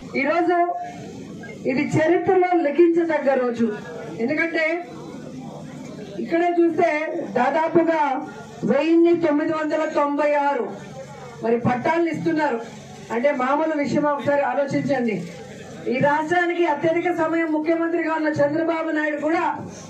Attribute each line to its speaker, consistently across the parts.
Speaker 1: ఈరోజు ఇది చరిత్రలో లెక్కించదగ్గ రోజు ఎందుకంటే ఇక్కడే చూస్తే దాదాపుగా వెయ్యిన్ని తొమ్మిది వందల తొంభై ఆరు మరి పట్టాలను ఇస్తున్నారు అంటే మామూలు విషయం ఒకసారి ఆలోచించండి ఈ రాష్ట్రానికి అత్యధిక సమయం ముఖ్యమంత్రిగా ఉన్న చంద్రబాబు నాయుడు కూడా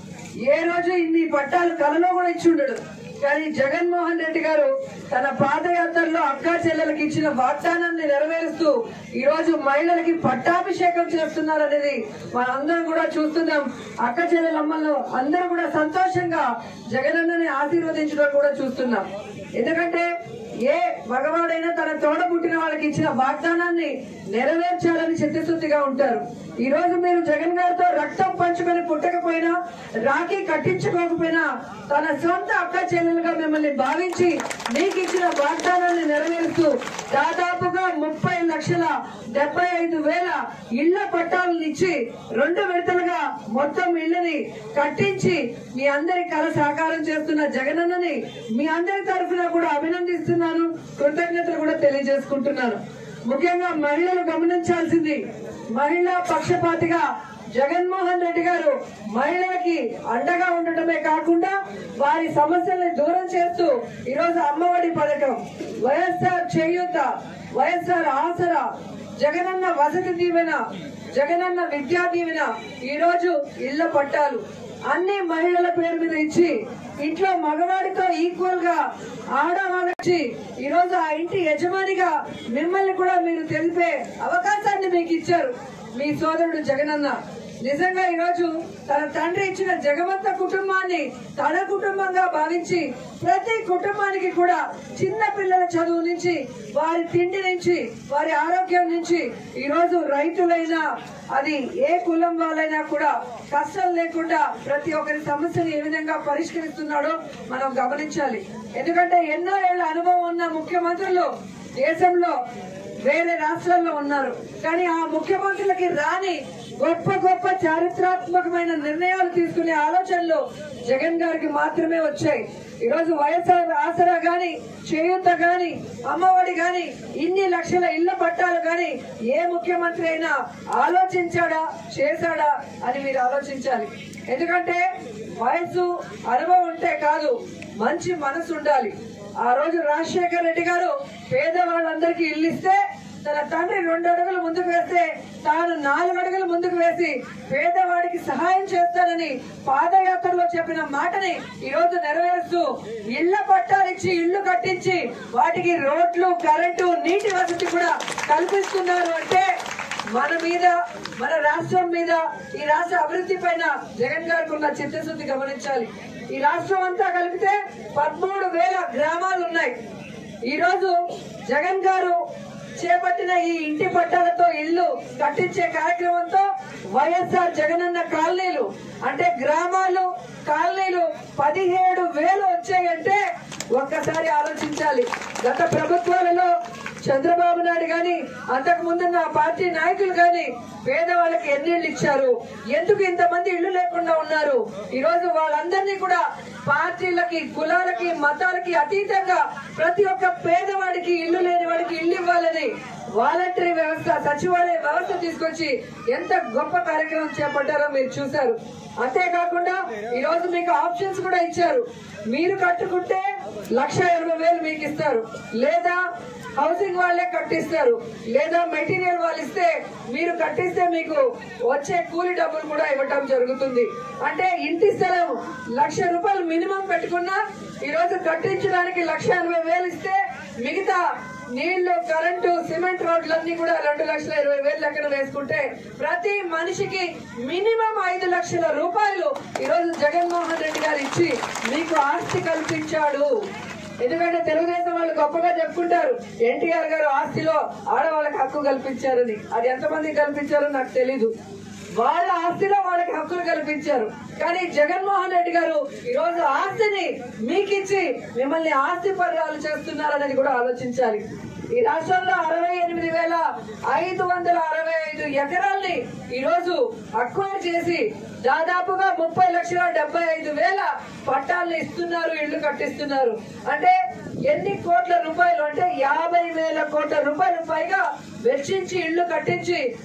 Speaker 1: ఏ రోజు ఇన్ని పట్టాలు కలలో కూడా ఇచ్చి ఉండడు కానీ జగన్మోహన్ రెడ్డి గారు తన పాదయాత్రలో అక్కా చెల్లెలకు ఇచ్చిన వాగ్దానాన్ని నెరవేరుస్తూ ఈ రోజు మహిళలకి పట్టాభిషేకం చేస్తున్నారు అనేది మనందరం కూడా చూస్తున్నాం అక్క చెల్లెలమ్మలు అందరూ కూడా సంతోషంగా జగనన్నని ఆశీర్వదించడం కూడా చూస్తున్నాం ఎందుకంటే ఏ మగవాడైనా తన తోడ పుట్టిన వాళ్ళకి ఇచ్చిన వాగ్దానాన్ని నెరవేర్చాలని చిత్తశుద్ధిగా ఉంటారు ఈ రోజు మీరు జగన్ గారితో రక్తం పంచుకొని పుట్టకపోయినా రాఖీ కట్టించుకోకపోయినా తన సొంత అక్క చెల్లెలుగా మిమ్మల్ని భావించి మీకు ఇచ్చిన వాగ్దానాన్ని నెరవేరుస్తూ దాదాపుగా ముప్పై లక్షల డెబ్బై ఐదు వేల ఇళ్ల పట్టాలను ఇచ్చి రెండు విడతలుగా మొత్తం ఇళ్లని కట్టించి మీ అందరి కళ సాకారం చేస్తున్న జగనన్నని మీ అందరి తరఫున కూడా అభినందిస్తున్నాను కృతజ్ఞతలు కూడా తెలియజేసుకుంటున్నాను ముఖ్యంగా మహిళలు గమనించాల్సింది మహిళా పక్షపాతిగా జగన్మోహన్ రెడ్డి గారు మహిళలకి అండగా ఉండటమే కాకుండా వారి సమస్యల్ని దూరం చేస్తూ ఈరోజు అమ్మఒడి పథకం వైఎస్ఆర్ చేయూత వైఎస్ఆర్ ఆసరా జగనన్న వసతి దీవెన జగనన్న విద్యా దీవెన ఈ రోజు ఇళ్ల పట్టాలు అన్ని మహిళల పేరు మీద ఇచ్చి ఇంట్లో మగవాడితో ఈక్వల్ గా ఆడవాళ్ళకి ఈ రోజు ఆ ఇంటి యజమానిగా మిమ్మల్ని కూడా మీరు తెలిపే అవకాశాన్ని మీకు ఇచ్చారు మీ సోదరుడు జగనన్న నిజంగా ఈ రోజు తన తండ్రి ఇచ్చిన జగవంత కుటుంబాన్ని తన కుటుంబంగా భావించి ప్రతి కుటుంబానికి కూడా చిన్న పిల్లల చదువు నుంచి వారి తిండి నుంచి వారి ఆరోగ్యం నుంచి ఈ రోజు రైతులైనా అది ఏ కులం వాళ్ళైనా కూడా కష్టం లేకుండా ప్రతి ఒక్కరి సమస్యను ఏ విధంగా పరిష్కరిస్తున్నాడో మనం గమనించాలి ఎందుకంటే ఎన్నో ఏళ్ల అనుభవం ఉన్న ముఖ్యమంత్రులు దేశంలో వేరే రాష్ట్రాల్లో ఉన్నారు కానీ ఆ ముఖ్యమంత్రులకి రాని గొప్ప గొప్ప చారిత్రాత్మకమైన నిర్ణయాలు తీసుకునే ఆలోచనలు జగన్ గారికి మాత్రమే వచ్చాయి ఈరోజు వైఎస్ఆర్ ఆసరా గాని చేయూత గాని అమ్మఒడి గాని ఇన్ని లక్షల ఇళ్ల పట్టాలు గాని ఏ ముఖ్యమంత్రి అయినా ఆలోచించాడా చేశాడా అని మీరు ఆలోచించాలి ఎందుకంటే వయసు అనుభవం ఉంటే కాదు మంచి మనసు ఉండాలి ఆ రోజు రాజశేఖర్ రెడ్డి గారు పేదవాళ్ళందరికీ ఇల్లు ఇస్తే తన తండ్రి రెండు అడుగులు ముందుకు వేస్తే తాను నాలుగు అడుగులు ముందుకు వేసి పేదవాడికి సహాయం చేస్తానని పాదయాత్రలో చెప్పిన మాటని ఈ రోజు నెరవేరుస్తూ ఇళ్ల పట్టాలిచ్చి ఇళ్లు కట్టించి వాటికి రోడ్లు కరెంటు నీటి వసతి కూడా కల్పిస్తున్నారు అంటే మన మీద మన రాష్ట్రం మీద ఈ రాష్ట్ర అభివృద్ధి పైన జగన్ గారికి ఉన్న చిత్తశుద్ధి గమనించాలి ఈ రాష్ట్రం అంతా కలిపితే పదమూడు వేల గ్రామాలు ఉన్నాయి ఈ రోజు జగన్ గారు చేపట్టిన ఈ ఇంటి పట్టాలతో ఇల్లు కట్టించే కార్యక్రమంతో వైఎస్ఆర్ జగనన్న కాలనీలు అంటే గ్రామాలు కాలనీలు పదిహేడు వేలు వచ్చాయంటే ఒక్కసారి ఆలోచించాలి గత ప్రభుత్వాలలో చంద్రబాబు నాయుడు గాని అంతకు ముందున్న పార్టీ నాయకులు గాని పేదవాళ్ళకి ఎన్ని ఇళ్ళు ఇచ్చారు ఎందుకు ఇంతమంది ఇల్లు లేకుండా ఉన్నారు ఈ రోజు వాళ్ళందరినీ కూడా పార్టీలకి కులాలకి మతాలకి అతీతంగా ప్రతి ఒక్క పేదవాడికి ఇల్లు లేని వాడికి ఇల్లు ఇవ్వాలని వాలంటరీ వ్యవస్థ సచివాలయ వ్యవస్థ తీసుకొచ్చి ఎంత గొప్ప కార్యక్రమం చేపట్టారో మీరు చూశారు అంతేకాకుండా ఈ రోజు మీకు ఆప్షన్స్ కూడా ఇచ్చారు మీరు కట్టుకుంటే లక్ష ఇరవై వేలు మీకు ఇస్తారు లేదా హౌసింగ్ వాళ్ళే కట్టిస్తారు లేదా మెటీరియల్ వాళ్ళు ఇస్తే మీరు కట్టిస్తే మీకు వచ్చే కూలి డబ్బులు కూడా ఇవ్వటం జరుగుతుంది అంటే ఇంటి స్థలం లక్ష రూపాయలు మినిమం పెట్టుకున్నా ఈ రోజు కట్టించడానికి లక్ష ఎనభై వేలు ఇస్తే మిగతా నీళ్లు కరెంటు సిమెంట్ రోడ్లన్నీ కూడా రెండు లక్షల ఇరవై వేలు లెక్కన వేసుకుంటే ప్రతి మనిషికి మినిమం ఐదు లక్షల రూపాయలు ఈ రోజు జగన్మోహన్ రెడ్డి గారు ఇచ్చి మీకు ఆస్తి కల్పించాడు ఎందుకంటే తెలుగుదేశం వాళ్ళు గొప్పగా చెప్పుకుంటారు ఎన్టీఆర్ గారు ఆస్తిలో ఆడవాళ్ళకి హక్కు కల్పించారని అది ఎంతమంది కల్పించారో నాకు తెలీదు వాళ్ళ ఆస్తిలో వాళ్ళకి హక్కులు కల్పించారు కానీ జగన్మోహన్ రెడ్డి గారు ఈ రోజు ఆస్తిని మీకిచ్చి మిమ్మల్ని ఆస్తి పర్యాలు చేస్తున్నారనేది కూడా ఆలోచించాలి ఈ రాష్ట్రంలో అరవై ఎనిమిది వేల ఐదు వందల అరవై ఐదు ఎకరాల్ని ఈ రోజు అక్వైర్ చేసి దాదాపుగా ముప్పై లక్షల డెబ్బై ఐదు వేల పట్టాలను ఇస్తున్నారు ఇళ్లు కట్టిస్తున్నారు అంటే ఎన్ని కోట్ల రూపాయలు అంటే యాభై వేల కోట్ల రూపాయలు పైగా వెచ్చించి ఇళ్లు కట్టించి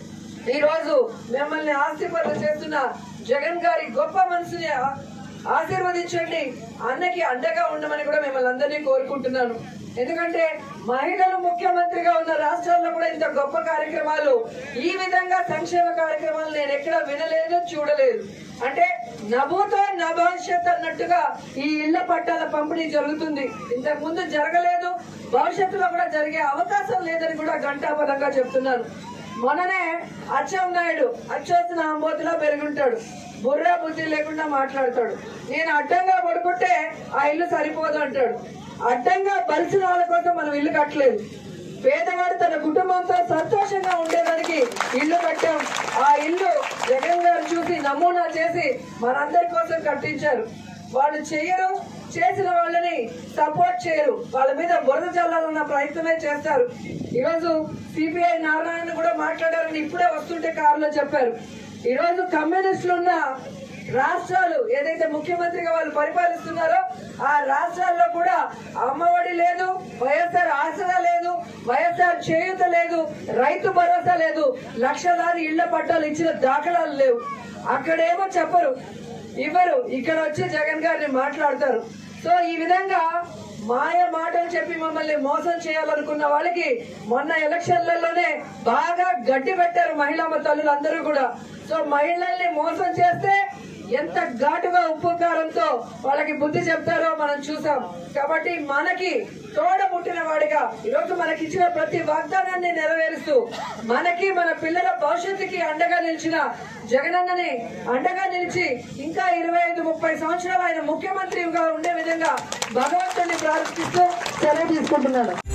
Speaker 1: ఈ రోజు మిమ్మల్ని ఆస్తిపరులు చేస్తున్న జగన్ గారి గొప్ప మనసుని ఆ- ఆశీర్వదించండి అన్నకి అండగా ఉండమని కూడా మిమ్మల్ని అందరినీ కోరుకుంటున్నాను ఎందుకంటే మహిళలు ముఖ్యమంత్రిగా ఉన్న రాష్ట్రాల్లో కూడా ఇంత గొప్ప కార్యక్రమాలు ఈ విధంగా సంక్షేమ కార్యక్రమాలు నేను ఎక్కడ వినలేదు చూడలేదు అంటే నభూతో నా భవిష్యత్ అన్నట్టుగా ఈ ఇళ్ల పట్టాల పంపిణీ జరుగుతుంది ఇంతకు ముందు జరగలేదు భవిష్యత్తులో కూడా జరిగే అవకాశం లేదని కూడా ఘంటాపదంగా చెప్తున్నాను మొన్ననే అచ్చెం నాయుడు అచ్చొచ్చిన ఆంబోతులా పెరుగుంటాడు బుర్రా బుద్ధి లేకుండా మాట్లాడతాడు నేను అడ్డంగా పడుకుంటే ఆ ఇల్లు సరిపోదు అంటాడు అడ్డంగా బలిసిన వాళ్ళ కోసం మనం ఇల్లు కట్టలేదు పేదవాడు తన కుటుంబంతో సంతోషంగా ఉండేదానికి ఇల్లు కట్టాం ఆ ఇల్లు జగన్ గారు చూసి నమూనా చేసి మనందరి కోసం కట్టించారు వాళ్ళు చెయ్యరు చేసిన వాళ్ళని సపోర్ట్ చేయరు వాళ్ళ మీద బురద చల్లాలన్న ప్రయత్నమే చేస్తారు ఈరోజు సిపిఐ నారాయణ కూడా మాట్లాడారని ఇప్పుడే వస్తుంటే కారులో చెప్పారు ఈరోజు కమ్యూనిస్టులు ఉన్న రాష్ట్రాలు ఏదైతే ముఖ్యమంత్రిగా వాళ్ళు పరిపాలిస్తున్నారో ఆ రాష్ట్రాల్లో కూడా అమ్మఒడి లేదు వైఎస్ఆర్ ఆసరా లేదు వైఎస్ఆర్ చేయూత లేదు రైతు భరోసా లేదు లక్షలాది ఇళ్ల పట్టాలు ఇచ్చిన దాఖలాలు లేవు అక్కడేమో చెప్పరు ఇవ్వరు ఇక్కడ వచ్చి జగన్ గారిని మాట్లాడతారు సో ఈ విధంగా మాయ మాటలు చెప్పి మమ్మల్ని మోసం చేయాలనుకున్న వాళ్ళకి మొన్న ఎలక్షన్లలోనే బాగా గడ్డి పెట్టారు మహిళా తల్లులందరూ కూడా సో మహిళల్ని మోసం చేస్తే ఎంత ఘాటుగా ఉప్పు కారంతో వాళ్ళకి బుద్ధి చెప్తారో మనం చూసాం కాబట్టి మనకి తోడ పుట్టిన వాడిగా ఈరోజు మనకి ఇచ్చిన ప్రతి వాగ్దానాన్ని నెరవేరుస్తూ మనకి మన పిల్లల భవిష్యత్తుకి అండగా నిలిచిన జగనన్నని అండగా నిలిచి ఇంకా ఇరవై ఐదు ముప్పై సంవత్సరాలు ఆయన ముఖ్యమంత్రిగా ఉండే విధంగా భగవంతుని ప్రార్థిస్తూ సెలవు తీసుకుంటున్నాను